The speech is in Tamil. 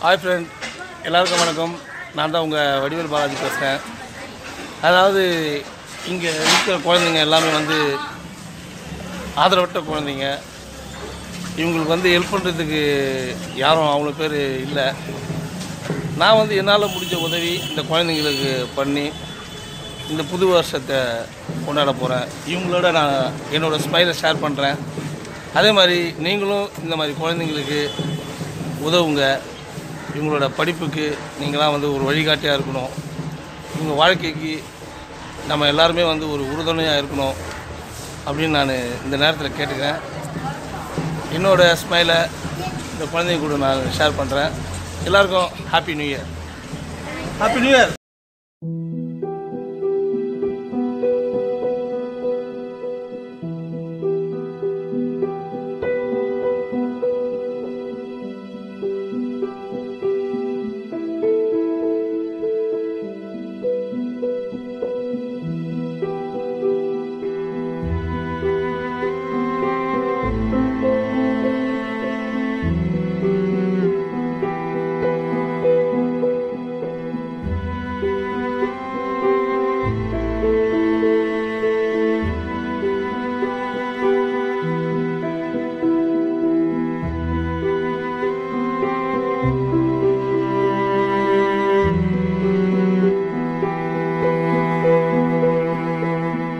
ஹாய் ஃப்ரெண்ட் எல்லாருக்கும் வணக்கம் நான் தான் உங்கள் வடிவேல் பாலாஜி பேசுகிறேன் அதாவது இங்கே இருக்கிற குழந்தைங்க எல்லாமே வந்து ஆதரவற்ற குழந்தைங்க இவங்களுக்கு வந்து ஹெல்ப் பண்ணுறதுக்கு யாரும் அவ்வளோ பேர் இல்லை நான் வந்து என்னால் முடிஞ்ச உதவி இந்த குழந்தைங்களுக்கு பண்ணி இந்த புது வருஷத்தை கொண்டாட போகிறேன் இவங்களோட நான் என்னோடய ஸ்மைலை ஷேர் பண்ணுறேன் அதே மாதிரி நீங்களும் இந்த மாதிரி குழந்தைங்களுக்கு உதவுங்க இவங்களோட படிப்புக்கு நீங்களாம் வந்து ஒரு வழிகாட்டியாக இருக்கணும் இவங்க வாழ்க்கைக்கு நம்ம எல்லாருமே வந்து ஒரு உறுதுணையாக இருக்கணும் அப்படின்னு நான் இந்த நேரத்தில் கேட்டுக்கிறேன் என்னோடய ஸ்மைலை இந்த குழந்தைங்க கூட நான் ஷேர் பண்ணுறேன் எல்லாருக்கும் happy new year happy new year